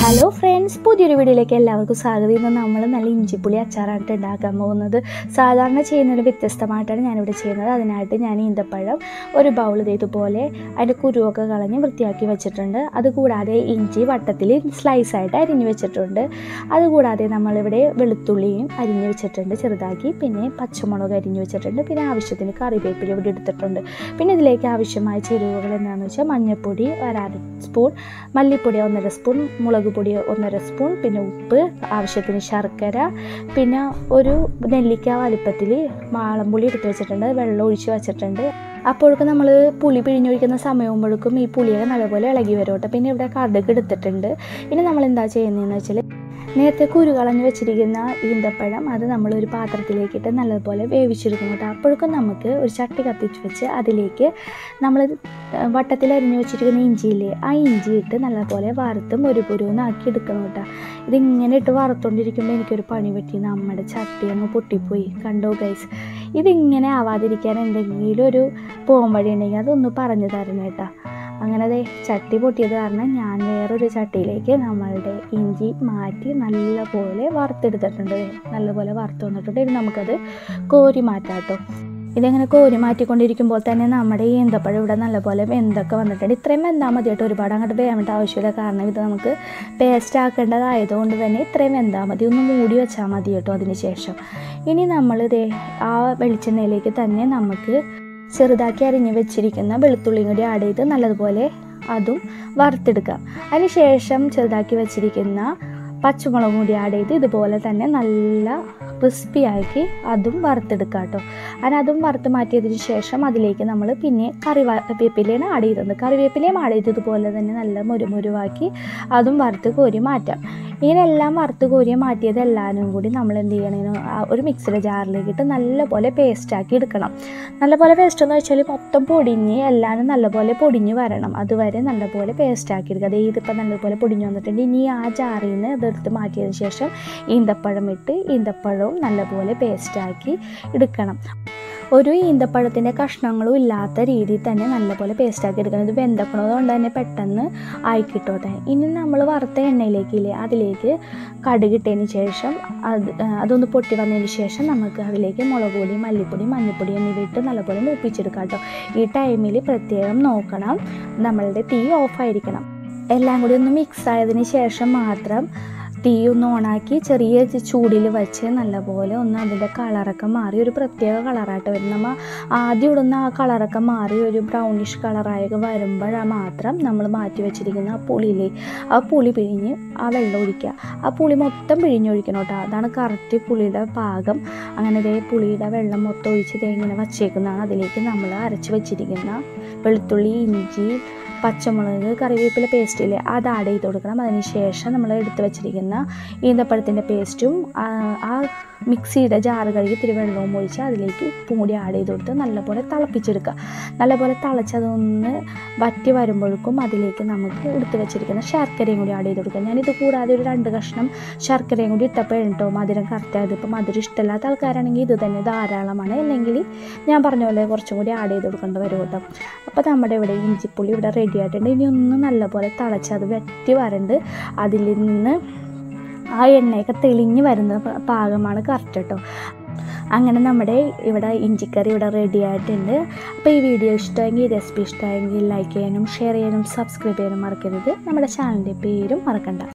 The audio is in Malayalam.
ഹലോ ഫ്രണ്ട്സ് പുതിയൊരു വീഡിയോയിലേക്ക് എല്ലാവർക്കും സ്വാഗതം ഇന്ന് നമ്മൾ നല്ല ഇഞ്ചിപ്പുളി അച്ചാറായിട്ട് ഉണ്ടാക്കാൻ പോകുന്നത് സാധാരണ ചെയ്യുന്നതിന് വ്യത്യസ്തമായിട്ടാണ് ഞാനിവിടെ ചെയ്യുന്നത് അതിനായിട്ട് ഞാൻ ഈന്തപ്പഴം ഒരു ബൗൾ ഇതുപോലെ അതിൻ്റെ കുരുവൊക്കെ കളഞ്ഞ് വൃത്തിയാക്കി വെച്ചിട്ടുണ്ട് അതുകൂടാതെ ഇഞ്ചി വട്ടത്തിൽ സ്ലൈസായിട്ട് അരിഞ്ഞ് വെച്ചിട്ടുണ്ട് അതുകൂടാതെ നമ്മളിവിടെ വെളുത്തുള്ളിയും അരിഞ്ഞ് വെച്ചിട്ടുണ്ട് ചെറുതാക്കി പിന്നെ പച്ചമുളക് അരിഞ്ഞ് വെച്ചിട്ടുണ്ട് പിന്നെ ആവശ്യത്തിന് കറിവേപ്പില ഇവിടെ എടുത്തിട്ടുണ്ട് പിന്നെ ഇതിലേക്ക് ആവശ്യമായ ചേരുവകൾ എന്താണെന്ന് വെച്ചാൽ മഞ്ഞൾപ്പൊടി ഒരര സ്പൂൺ മല്ലിപ്പൊടി ഒന്നര സ്പൂൺ മുളക് പൊടി ഒന്നര സ്പൂൺ പിന്നെ ഉപ്പ് ആവശ്യത്തിന് ശർക്കര പിന്നെ ഒരു നെല്ലിക്ക വലിപ്പത്തിൽ മാളംപുളി എടുത്ത് വെച്ചിട്ടുണ്ട് വെള്ളം ഒഴിച്ച് വെച്ചിട്ടുണ്ട് അപ്പോഴേക്കും നമ്മൾ പുളി പിഴിഞ്ഞൊഴിക്കുന്ന സമയമാകുമ്പോഴേക്കും ഈ പുളിയൊക്കെ നല്ലപോലെ ഇളകി വരും കേട്ടോ പിന്നെ ഇവിടെ കടുക് എടുത്തിട്ടുണ്ട് ഇനി നമ്മൾ എന്താ ചെയ്യുന്നതെന്ന് വെച്ചാൽ നേരത്തെ കുരു കളഞ്ഞ് വെച്ചിരിക്കുന്ന ഈന്തപ്പഴം അത് നമ്മളൊരു പാത്രത്തിലേക്കിട്ട് നല്ലപോലെ വേവിച്ചെടുക്കും കേട്ടോ അപ്പോഴേക്കും നമുക്ക് ഒരു ചട്ടി കത്തിച്ച് വെച്ച് അതിലേക്ക് നമ്മൾ വട്ടത്തിൽ അരിഞ്ഞ് വെച്ചിരിക്കുന്ന ഇഞ്ചിയില്ലേ ആ ഇഞ്ചി ഇട്ട് നല്ലപോലെ വറുത്തും ഒരു പുരുവനാക്കി എടുക്കണം കേട്ടോ ഇതിങ്ങനെ ഇട്ട് വറുത്തോണ്ടിരിക്കുമ്പോൾ എനിക്കൊരു പണി പറ്റി നമ്മുടെ ചട്ടി അങ്ങ് പൊട്ടിപ്പോയി കണ്ടോ ഗൈസ് ഇതിങ്ങനെ ആവാതിരിക്കാൻ എന്തെങ്കിലും ഒരു പോകാൻ വഴി ഉണ്ടെങ്കിൽ അതൊന്ന് പറഞ്ഞു തരണം കേട്ടോ അങ്ങനെ ദേ ചട്ടി പൊട്ടിയത് കാരണം ഞാൻ വേറൊരു ചട്ടിയിലേക്ക് നമ്മളുടെ ഇഞ്ചി മാറ്റി നല്ലപോലെ വറുത്തെടുത്തിട്ടുണ്ട് ദേ നല്ലപോലെ വറുത്ത് വന്നിട്ടുണ്ട് ഇനി നമുക്കത് കോരി മാറ്റാം കേട്ടോ ഇതങ്ങനെ കോരി മാറ്റിക്കൊണ്ടിരിക്കുമ്പോൾ തന്നെ നമ്മുടെ ഈ ഈന്തപ്പഴം ഇവിടെ നല്ലപോലെ വെന്തൊക്കെ വന്നിട്ടുണ്ട് ഇത്രയും വെന്താൽ മതി കേട്ടോ ഒരുപാട് അങ്ങോട്ട് വേവേണ്ട ആവശ്യമില്ല കാരണം ഇത് നമുക്ക് പേസ്റ്റ് ആക്കേണ്ടതായതുകൊണ്ട് തന്നെ ഇത്രയും വെന്താൽ മതി ഒന്ന് മൂടി വെച്ചാൽ മതി കേട്ടോ അതിന് ശേഷം ഇനി നമ്മൾ ഇതേ ആ വെളിച്ചെണ്ണയിലേക്ക് തന്നെ നമുക്ക് ചെറുതാക്കി അരിഞ്ഞ് വെച്ചിരിക്കുന്ന വെളുത്തുള്ളിയും കൂടി ആഡ് ചെയ്ത് നല്ലതുപോലെ അതും വറുത്തെടുക്കാം അതിന് ശേഷം ചെറുതാക്കി വെച്ചിരിക്കുന്ന പച്ചമുളകും കൂടി ആഡ് ചെയ്ത് ഇതുപോലെ തന്നെ നല്ല ക്രിസ്പി ആക്കി അതും വറുത്തെടുക്കാം കേട്ടോ അങ്ങനെ അതും വറുത്ത് മാറ്റിയതിന് ശേഷം അതിലേക്ക് നമ്മൾ പിന്നെ കറിവേപ്പിലയാണ് ആഡ് ചെയ്തത് കറിവേപ്പിലയും ആഡ് ചെയ്ത് ഇതുപോലെ തന്നെ നല്ല മുരുമുരുവാക്കി അതും വറുത്ത് കോരി മാറ്റാം ഇങ്ങനെല്ലാം വറുത്ത് കോരി മാറ്റിയത് എല്ലാവരും കൂടി നമ്മൾ എന്ത് ചെയ്യണമെന്ന് ഒരു മിക്സിയുടെ ജാറിലേക്ക് ഇട്ട് നല്ലപോലെ പേസ്റ്റാക്കി എടുക്കണം നല്ലപോലെ പേസ്റ്റ് എന്ന് വെച്ചാൽ മൊത്തം പൊടിഞ്ഞ് എല്ലാവരും നല്ലപോലെ പൊടിഞ്ഞ് വരണം അതുവരെ നല്ലപോലെ പേസ്റ്റാക്കി എടുക്കുക അതായത് ഇതിപ്പോൾ നല്ലപോലെ പൊടിഞ്ഞ് വന്നിട്ടുണ്ട് ഇനി ആ ജാറിൽ നിന്ന് ഇതെടുത്ത് മാറ്റിയതിന് ശേഷം ഈന്തപ്പഴം ഇട്ട് ഈന്തപ്പഴവും നല്ലപോലെ പേസ്റ്റാക്കി എടുക്കണം ഒരു ഈന്തപ്പഴത്തിൻ്റെ കഷ്ണങ്ങളും ഇല്ലാത്ത രീതിയിൽ തന്നെ നല്ലപോലെ പേസ്റ്റാക്കി എടുക്കണം ഇത് വെന്തക്കണത് കൊണ്ട് തന്നെ പെട്ടെന്ന് ആയി കിട്ടോട്ടെ ഇനി നമ്മൾ വറുത്ത എണ്ണയിലേക്കില്ലേ അതിലേക്ക് കടുകിട്ടതിന് ശേഷം അത് അതൊന്ന് പൊട്ടി വന്നതിന് ശേഷം നമുക്ക് അതിലേക്ക് മുളക് പൊടി മല്ലിപ്പൊടി മഞ്ഞൾപ്പൊടി എന്നിവ ഇട്ട് നല്ലപോലെ മൂപ്പിച്ചെടുക്കാം കേട്ടോ ഈ ടൈമിൽ പ്രത്യേകം നോക്കണം നമ്മളുടെ തീ ഓഫായിരിക്കണം എല്ലാം കൂടി ഒന്ന് മിക്സ് ആയതിന് ശേഷം മാത്രം തീ ഒന്ന് ഓണാക്കി ചെറിയ ചൂടിൽ വെച്ച് നല്ലപോലെ ഒന്ന് അതിൻ്റെ കളറൊക്കെ മാറി ഒരു പ്രത്യേക കളറായിട്ട് വരും നമ്മൾ ആദ്യം ഇടുന്ന ആ കളറൊക്കെ മാറി ഒരു ബ്രൗണിഷ് കളറായൊക്കെ വരുമ്പോഴാണ് മാത്രം നമ്മൾ മാറ്റി വെച്ചിരിക്കുന്ന ആ പുളിയിലെ ആ പുളി പിഴിഞ്ഞ് ആ വെള്ളം ഒഴിക്കുക ആ പുളി മൊത്തം പിഴിഞ്ഞൊഴിക്കണം കേട്ടോ അതാണ് കറക്റ്റ് പുളിയുടെ പാകം അങ്ങനെ ഇതേ പുളിയുടെ വെള്ളം മൊത്തം ഒഴിച്ച് ഇതേ ഇങ്ങനെ വച്ചേക്കുന്നതാണ് അതിലേക്ക് നമ്മൾ അരച്ച് വെച്ചിരിക്കുന്ന വെളുത്തുള്ളി ഇഞ്ചി പച്ചമുളക് കറിവേപ്പില പേസ്റ്റില്ലേ അത് ആഡ് ചെയ്ത് കൊടുക്കണം അതിന് ശേഷം നമ്മൾ എടുത്ത് വെച്ചിരിക്കുന്ന ഈന്തപ്പഴത്തിൻ്റെ പേസ്റ്റും ആ മിക്സിയുടെ ജാറ് കഴുകി ഇത്തിരി വെള്ളവും ഒഴിച്ച് അതിലേക്ക് ഉപ്പും കൂടി ആഡ് ചെയ്ത് കൊടുത്ത് നല്ലപോലെ തിളപ്പിച്ചെടുക്കുക നല്ലപോലെ തിളച്ചതൊന്ന് വറ്റി വരുമ്പോഴേക്കും അതിലേക്ക് നമുക്ക് എടുത്ത് വെച്ചിരിക്കുന്ന ശർക്കരയും കൂടി ആഡ് ചെയ്ത് കൊടുക്കുക ഞാനിത് കൂടാതെ ഒരു രണ്ട് കഷ്ണം ശർക്കരയും കൂടി ഇട്ടപ്പോൾ കേട്ടോ മധുരം കറക്റ്റായത് ഇപ്പോൾ മധുരം ഇഷ്ടമില്ലാത്ത ആൾക്കാരാണെങ്കിൽ ഇത് തന്നെ ധാരാളമാണ് അല്ലെങ്കിൽ ഞാൻ പറഞ്ഞ പോലെ കുറച്ചും കൂടി ആഡ് ചെയ്ത് കൊടുക്കേണ്ടി വരും കേട്ടോ അപ്പോൾ നമ്മുടെ ഇവിടെ ഇഞ്ചിപ്പുളി ഇവിടെ റെഡി ആയിട്ടുണ്ട് ഇനി ഒന്ന് നല്ലപോലെ തിളച്ച് അത് വെറ്റി വരണ്ട് അതിൽ നിന്ന് ആ എണ്ണയൊക്കെ തെളിഞ്ഞ് വരുന്ന പാകമാണ് കറക്റ്റ് കേട്ടോ അങ്ങനെ നമ്മുടെ ഇവിടെ ഇഞ്ചിക്കറി ഇവിടെ റെഡി ആയിട്ടുണ്ട് അപ്പോൾ ഈ വീഡിയോ ഇഷ്ടമെങ്കിൽ ഈ റെസിപ്പി ഇഷ്ടമെങ്കിൽ ലൈക്ക് ചെയ്യാനും ഷെയർ ചെയ്യാനും സബ്സ്ക്രൈബ് ചെയ്യാനും മറക്കരുത് നമ്മുടെ ചാനലിൻ്റെ പേരും മറക്കണ്ട